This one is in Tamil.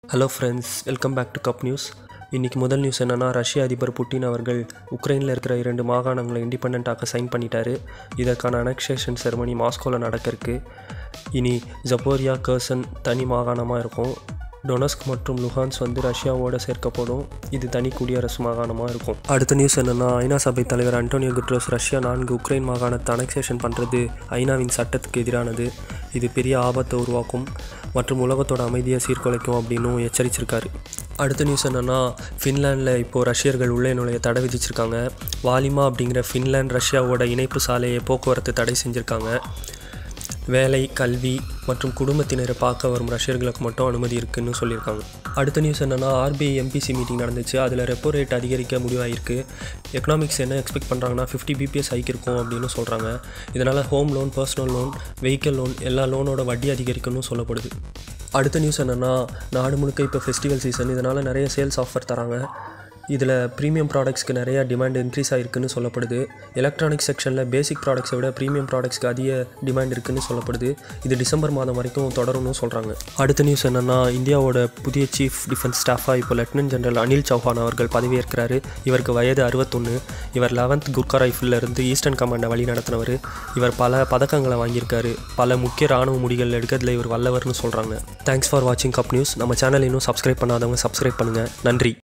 hello friends welcome back to cup news இன்றைக்கி முதல் நியூஸ் என்னென்னா ரஷ்ய அதிபர் புட்டின் அவர்கள் உக்ரைனில் இருக்கிற இரண்டு மாகாணங்களை இண்டிபெண்ட்டாக சைன் பண்ணிட்டாரு இதற்கான அனெக்ஷேஷன் செரமனி மாஸ்கோவில் நடக்க இருக்கு இனி ஜப்போரியா கர்சன் தனி மாகாணமாக இருக்கும் டொனஸ்க் மற்றும் லுஹான்ஸ் வந்து ரஷ்யாவோட சேர்க்கப்படும் இது தனி குடியரசு மாகாணமாக இருக்கும் அடுத்த நியூஸ் என்னென்னா ஐநா சபை தலைவர் அன்டோனியோ குட்ரோஸ் ரஷ்யா நான்கு உக்ரைன் மாகாணத்தை அனெக்சேஷன் பண்ணுறது ஐநாவின் சட்டத்துக்கு எதிரானது இது பெரிய ஆபத்தை உருவாக்கும் மற்றும் உலகத்தோட அமைதியை சீர்குலைக்கும் அப்படின்னும் எச்சரிச்சிருக்காரு அடுத்த நியூஸ் என்னென்னா ஃபின்லாண்டில் இப்போது ரஷ்யர்கள் உள்ளே நுழைய தடை விதிச்சிருக்காங்க வாலிமா அப்படிங்கிற ஃபின்லாண்ட் ரஷ்யாவோட இணைப்பு சாலையை போக்குவரத்து தடை செஞ்சுருக்காங்க வேலை கல்வி மற்றும் குடும்பத்தினரை பார்க்க வரும் ரஷ்யர்களுக்கு மட்டும் அனுமதி இருக்குன்னு சொல்லியிருக்காங்க அடுத்த நியூஸ் என்னென்னா ஆர்பிஐ எம்பிசி மீட்டிங் நடந்துச்சு அதில் ரெப்போ ரேட் அதிகரிக்க முடிவாயிருக்கு எக்கனாமிக்ஸ் என்ன எக்ஸ்பெக்ட் பண்ணுறாங்கன்னா ஃபிஃப்டி பிபிஎஸ் ஹைக் இருக்கும் அப்படின்னு சொல்கிறாங்க இதனால் home loan personal loan vehicle loan எல்லா லோனோட வட்டி அதிகரிக்கணும்னு சொல்லப்படுது அடுத்த நியூஸ் என்னென்னா நாடு முழுக்க இப்போ ஃபெஸ்டிவல் சீசன் இதனால் நிறைய சேல்ஸ் ஆஃபர் தராங்க இதில் ப்ரீமியம் ப்ராடக்ட்ஸ்க்கு நிறையா டிமாண்ட் இன்க்ரீஸ் ஆகிருக்குன்னு சொல்லப்படுது எலக்ட்ரானிக் செக்ஷனில் பேசிக் ப்ராடக்ட்ஸை விட ப்ரீமியம் ப்ராடக்ட்ஸ்க்கு அதிக டிமாண்ட் இருக்குன்னு சொல்லப்படுது இது டிசம்பர் மாதம் வரைக்கும் தொடரும்னு சொல்கிறாங்க அடுத்த நியூஸ் என்னென்னா இந்தியாவோட புதிய சீஃப் டிஃபென்ஸ் ஸ்டாஃபாக இப்போ லெப்டினன்ட் ஜெனரல் அனில் சௌஹான் அவர்கள் பதவியேற்கிறாரு இவருக்கு வயது அறுபத்தொன்று இவர் லெவன்த் குர்கா ரைஃபிளில் இருந்து ஈஸ்டர்ன் கமாண்டை வழி நடத்தினவர் இவர் பல பதக்கங்களை வாங்கியிருக்காரு பல முக்கிய ராணுவ முடிகள் எடுக்கிறதுல இவர் வல்லவர்னு சொல்கிறாங்க தேங்க்ஸ் ஃபார் வாட்சிங் கப் நியூஸ் நம்ம சேனல் இன்னும் சப்ஸ்கிரைப் பண்ணாதவங்க சப்ஸ்கிரைப் பண்ணுங்கள் நன்றி